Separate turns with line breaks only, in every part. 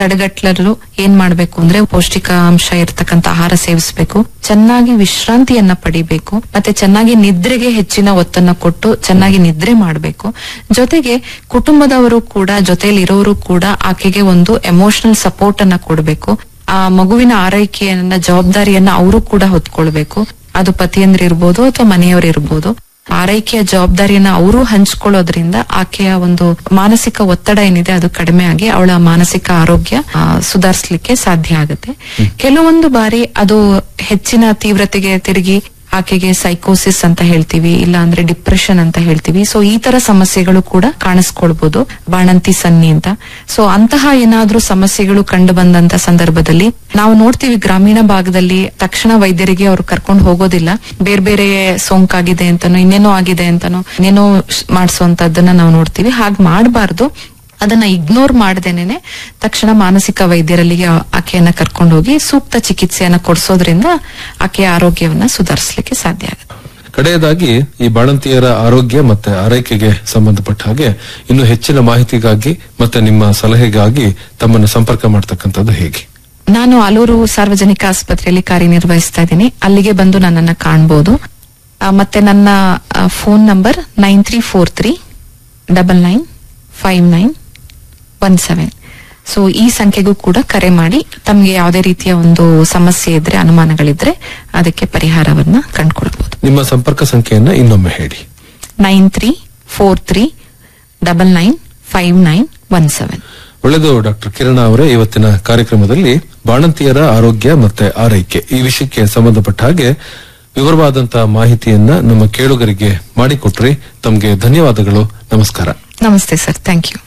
ತಡೆಗಟ್ಟಲು ಏನ್ ಮಾಡ್ಬೇಕು ಅಂದ್ರೆ ಪೌಷ್ಟಿಕಾಂಶ ಇರತಕ್ಕಂತ ಆಹಾರ ಸೇವಿಸಬೇಕು ಚೆನ್ನಾಗಿ ವಿಶ್ರಾಂತಿಯನ್ನ ಪಡಿಬೇಕು ಮತ್ತೆ ಚೆನ್ನಾಗಿ ನಿದ್ರೆಗೆ ಹೆಚ್ಚಿನ ಒತ್ತನ್ನ ಕೊಟ್ಟು ಚೆನ್ನಾಗಿ ನಿದ್ರೆ ಮಾಡಬೇಕು ಜೊತೆಗೆ ಕುಟುಂಬದವರು ಕೂಡ ಜೊತೆಲಿ ಇರೋರು ಕೂಡ ಆಕೆಗೆ ಒಂದು ಎಮೋಷನಲ್ ಸಪೋರ್ಟ್ ಅನ್ನ ಕೊಡಬೇಕು ಆ ಮಗುವಿನ ಆರೈಕೆಯನ್ನ ಜವಾಬ್ದಾರಿಯನ್ನ ಅವರು ಕೂಡ ಹೊತ್ಕೊಳ್ಬೇಕು ಅದು ಪತಿಯಂದ್ರ ಇರ್ಬೋದು ಅಥವಾ ಮನೆಯವರು ಇರ್ಬೋದು ಆರೈಕೆಯ ಜವಾಬ್ದಾರಿಯನ್ನ ಅವರು ಹಂಚ್ಕೊಳ್ಳೋದ್ರಿಂದ ಆಕೆಯ ಒಂದು ಮಾನಸಿಕ ಒತ್ತಡ ಏನಿದೆ ಅದು ಕಡಿಮೆ ಆಗಿ ಅವಳ ಮಾನಸಿಕ ಆರೋಗ್ಯ ಆ, ಸುಧಾರಿಸ್ಲಿಕ್ಕೆ ಸಾಧ್ಯ ಆಗುತ್ತೆ ಕೆಲವೊಂದು ಬಾರಿ ಅದು ಹೆಚ್ಚಿನ ತೀವ್ರತೆಗೆ ತಿರುಗಿ ಆಕೆಗೆ ಸೈಕೋಸಿಸ್ ಅಂತ ಹೇಳ್ತೀವಿ ಇಲ್ಲ ಅಂದ್ರೆ ಡಿಪ್ರೆಷನ್ ಅಂತ ಹೇಳ್ತೀವಿ ಸೊ ಈ ತರ ಸಮಸ್ಯೆಗಳು ಕೂಡ ಕಾಣಿಸ್ಕೊಳ್ಬಹುದು ಬಾಣಂತಿ ಸನ್ನಿ ಅಂತ ಸೊ ಅಂತಹ ಏನಾದ್ರೂ ಸಮಸ್ಯೆಗಳು ಕಂಡು ಬಂದಂತ ಸಂದರ್ಭದಲ್ಲಿ ನಾವು ನೋಡ್ತೀವಿ ಗ್ರಾಮೀಣ ಭಾಗದಲ್ಲಿ ತಕ್ಷಣ ವೈದ್ಯರಿಗೆ ಅವ್ರು ಕರ್ಕೊಂಡು ಹೋಗೋದಿಲ್ಲ ಬೇರೆ ಬೇರೆ ಸೋಂಕಾಗಿದೆ ಅಂತಾನೋ ಇನ್ನೇನೋ ಆಗಿದೆ ಅಂತಾನೋ ಇನ್ನೇನೋ ಮಾಡಿಸುವಂತದ್ದನ್ನ ನಾವು ನೋಡ್ತೀವಿ ಹಾಗೆ ಮಾಡಬಾರ್ದು ಅದನ್ನ ಇಗ್ನೋರ್ ಮಾಡದೇನೆ ತಕ್ಷಣ ಮಾನಸಿಕ ವೈದ್ಯರಲ್ಲಿಗೆ ಆ- ಆಕೆಯನ್ನ ಕರ್ಕೊಂಡು ಹೋಗಿ ಸೂಕ್ತ ಚಿಕಿತ್ಸೆಯನ್ನ ಕೊಡಿಸೋದ್ರಿಂದ ಆಕೆಯ ಆರೋಗ್ಯವನ್ನ ಸುಧಾರಿಸಲಿಕ್ಕೆ ಸಾಧ್ಯ ಆಗುತ್ತೆ
ಕಡೆಯದಾಗಿ ಈ ಬಾಣಂತಿಯರ ಆರೋಗ್ಯ ಮತ್ತೆ ಆರೈಕೆಗೆ ಸಂಬಂಧಪಟ್ಟ ಹಾಗೆ ಇನ್ನು ಹೆಚ್ಚಿನ ಮಾಹಿತಿಗಾಗಿ ಮತ್ತೆ ನಿಮ್ಮ ಸಲಹೆಗಾಗಿ ತಮ್ಮನ್ನು ಸಂಪರ್ಕ ಮಾಡ್ತಕ್ಕಂಥದ್ದು ಹೇಗೆ
ನಾನು ಆಲೂರು ಸಾರ್ವಜನಿಕ ಆಸ್ಪತ್ರೆಯಲ್ಲಿ ಕಾರ್ಯನಿರ್ವಹಿಸ್ತಾ ಇದ್ದೀನಿ ಅಲ್ಲಿಗೆ ಬಂದು ನನ್ನನ್ನ ಕಾಣಬಹುದು ಆ, ಮತ್ತೆ ನನ್ನ phone number nine three four three double nine five nine one seven so ಈ ಸಂಖ್ಯೆಗೂ ಕೂಡ ಕರೆ ಮಾಡಿ ತಮಗೆ ಯಾವುದೇ ರೀತಿಯ ಒಂದು ಸಮಸ್ಯೆ ಇದ್ರೆ ಅನುಮಾನಗಳಿದ್ರೆ ಅದಕ್ಕೆ ಪರಿಹಾರವನ್ನ ಕಂಡುಕೊಳ್ಬಹುದು
ನಿಮ್ಮ ಸಂಪರ್ಕ ಸಂಖ್ಯೆಯನ್ನ ಇನ್ನೊಮ್ಮೆ ಹೇಳಿ
nine three four three double nine five nine one seven
ಒಳ್ಳೆಯದು ಡಾಕ್ಟರ್ ಕಿರಣ ಅವರೇ ಇವತ್ತಿನ ಕಾರ್ಯಕ್ರಮದಲ್ಲಿ ಬಾಣಂತಿಯರ ಆರೋಗ್ಯ ಮತ್ತೆ ಆರೈಕೆ ಈ ವಿಷಯಕ್ಕೆ ಸಂಬಂಧಪಟ್ಟ ಹಾಗೆ ವಿವರವಾದಂತಹ ಮಾಹಿತಿಯನ್ನ ನಮ್ಮ ಕೇಳುಗರಿಗೆ ಮಾಡಿಕೊಟ್ರಿ ತಮಗೆ ಧನ್ಯವಾದಗಳು ನಮಸ್ಕಾರ
ನಮಸ್ತೆ ಸರ್ ಥ್ಯಾಂಕ್ ಯು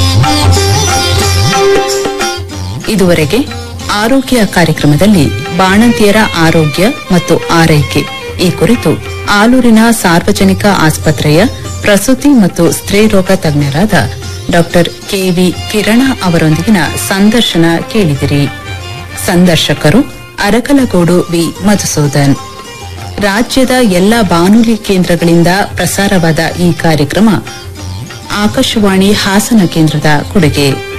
ಇದುವರೆಗೆ ಆರೋಗ್ಯ ಕಾರ್ಯಕ್ರಮದಲ್ಲಿ ಬಾಣಂತಿಯರ ಆರೋಗ್ಯ ಮತ್ತು ಆರೈಕೆ ಈ ಕುರಿತು ಆಲೂರಿನ ಸಾರ್ವಜನಿಕ ಆಸ್ಪತ್ರೆಯ ಪ್ರಸೂತಿ ಮತ್ತು ಸ್ತ್ರೀರೋಗ ತಜ್ಞರಾದ ಡಾಕ್ಟರ್ ಕೆವಿ ಕಿರಣ ಅವರೊಂದಿಗಿನ ಸಂದರ್ಶನ ಕೇಳಿದಿರಿ ಸಂದರ್ಶಕರು ಅರಕಲಗೂಡು ವಿ ಮಧುಸೂದನ್ ರಾಜ್ಯದ ಎಲ್ಲ ಬಾನುಲಿ ಕೇಂದ್ರಗಳಿಂದ ಪ್ರಸಾರವಾದ ಈ ಕಾರ್ಯಕ್ರಮ ಆಕಾಶವಾಣಿ ಹಾಸನ ಕೇಂದ್ರದ ಕೊಡುಗೆ